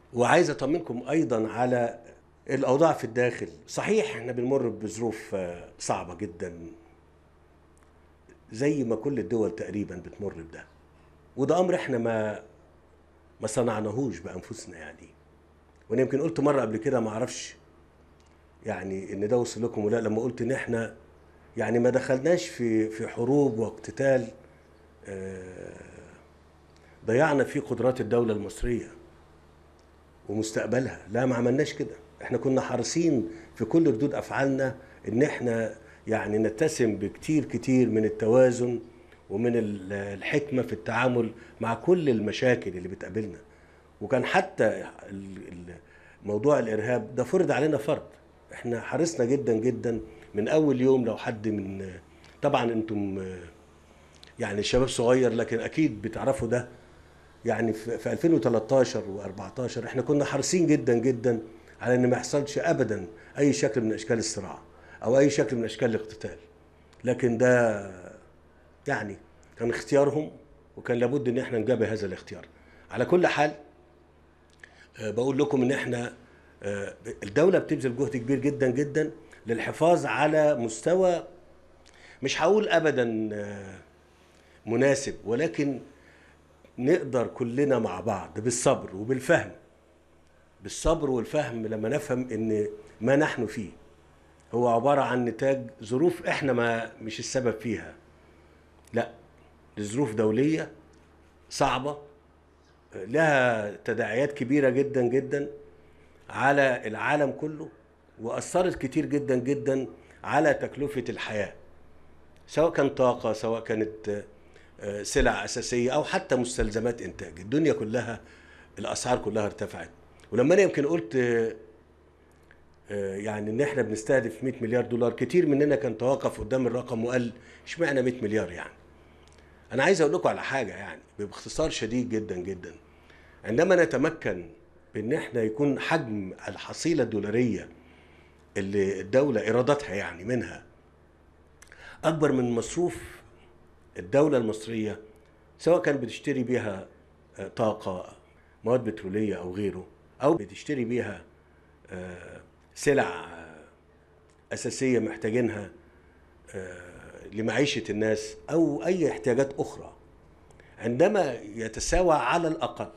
وعايز اطمنكم ايضا على الاوضاع في الداخل صحيح احنا بنمر بظروف آه، صعبه جدا زي ما كل الدول تقريبا بتمر بده وده امر احنا ما ما صنعناهوش بانفسنا يعني وانا يمكن قلت مره قبل كده ما اعرفش يعني ان ده وصل لكم ولا لما قلت ان احنا يعني ما دخلناش في في حروب واقتتال آه، ضيعنا فيه قدرات الدوله المصريه ومستقبلها لا ما عملناش كده احنا كنا حريصين في كل ردود افعالنا ان احنا يعني نتسم بكتير كتير من التوازن ومن ال- الحكمه في التعامل مع كل المشاكل اللي بتقابلنا وكان حتى ال- ال- موضوع الارهاب ده فرض علينا فرض احنا حرصنا جدا جدا من اول يوم لو حد من طبعا انتم يعني شباب صغير لكن اكيد بتعرفوا ده يعني في في 2013 و14 احنا كنا حريصين جدا جدا على ان ما يحصلش ابدا اي شكل من اشكال الصراع او اي شكل من اشكال الاقتتال لكن ده يعني كان اختيارهم وكان لابد ان احنا نجابه هذا الاختيار على كل حال آه، بقول لكم ان احنا آه، الدوله بتبذل جهد كبير جدا جدا للحفاظ على مستوى مش هقول ابدا آه، مناسب ولكن نقدر كلنا مع بعض بالصبر وبالفهم بالصبر والفهم لما نفهم ان ما نحن فيه هو عبارة عن نتاج ظروف احنا ما مش السبب فيها لا دي ظروف دولية صعبة لها تداعيات كبيرة جدا جدا على العالم كله وأثرت كتير جدا جدا على تكلفة الحياة سواء كان طاقة سواء كانت آه، سلع أساسية أو حتى مستلزمات إنتاج الدنيا كلها الأسعار كلها ارتفعت ولما أنا يمكن قلت آه، آه، يعني إن إحنا بنستهدف 100 مليار دولار كتير مننا كان توقف قدام الرقم وقال اشمعنى 100 مليار يعني أنا عايز أقول لكم على حاجة يعني باختصار شديد جدا جدا عندما نتمكن بإن إحنا يكون حجم الحصيلة الدولارية اللي الدولة إيراداتها يعني منها أكبر من مصروف الدولة المصرية سواء كان بتشتري بيها آه، طاقة مواد بترولية أو غيره أو بتشتري بيها آه، سلع آه، أساسية محتاجينها آه، لمعيشة الناس أو أي احتياجات أخرى عندما يتساوى على الأقل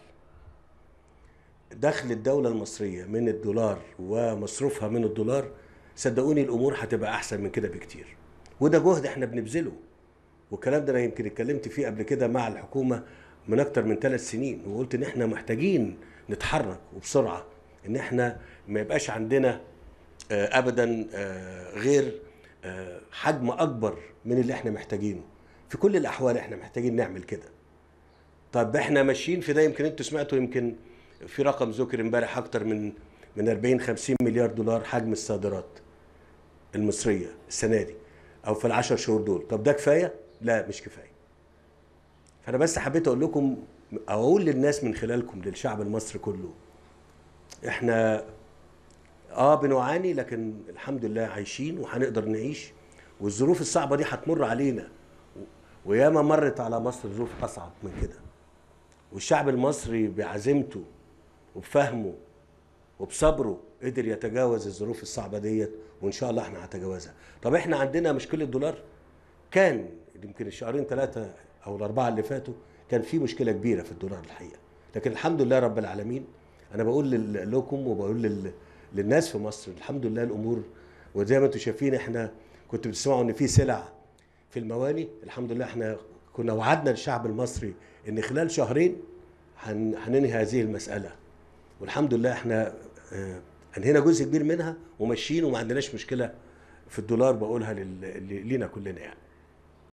دخل الدولة المصرية من الدولار ومصروفها من الدولار صدقوني الأمور هتبقى أحسن من كده بكتير وده جهد احنا بنبذله والكلام ده انا يمكن اتكلمت فيه قبل كده مع الحكومه من اكتر من ثلاث سنين وقلت ان احنا محتاجين نتحرك وبسرعه ان احنا ما يبقاش عندنا آه، ابدا آه، غير آه، حجم اكبر من اللي احنا محتاجينه في كل الاحوال احنا محتاجين نعمل كده طب احنا ماشيين في ده يمكن انتوا سمعتوا يمكن في رقم ذكر امبارح اكتر من من 40 50 مليار دولار حجم الصادرات المصريه السنه دي او في العشر شهور دول طب ده كفايه لا مش كفايه فانا بس حبيت اقول لكم او اقول للناس من خلالكم للشعب المصري كله احنا اه بنعاني لكن الحمد لله عايشين وهنقدر نعيش والظروف الصعبه دي هتمر علينا وياما مرت على مصر ظروف اصعب من كده والشعب المصري بعزيمته وبفهمه وبصبره قدر يتجاوز الظروف الصعبه ديت وان شاء الله احنا هنتجاوزها طب احنا عندنا مشكله دولار كان يمكن الشهرين ثلاثه او الاربعه اللي فاتوا كان في مشكله كبيره في الدولار الحقيقه لكن الحمد لله رب العالمين انا بقول لل- لكم وبقول لل- للناس في مصر الحمد لله الامور وزي ما انتم شايفين احنا كنتوا بتسمعوا ان في سلع في المواني الحمد لله احنا كنا وعدنا الشعب المصري ان خلال شهرين هن- هننهي هذه المساله والحمد لله احنا آه، انهينا جزء كبير منها وماشيين وما عندناش مشكله في الدولار بقولها لل- لينا كلنا يعني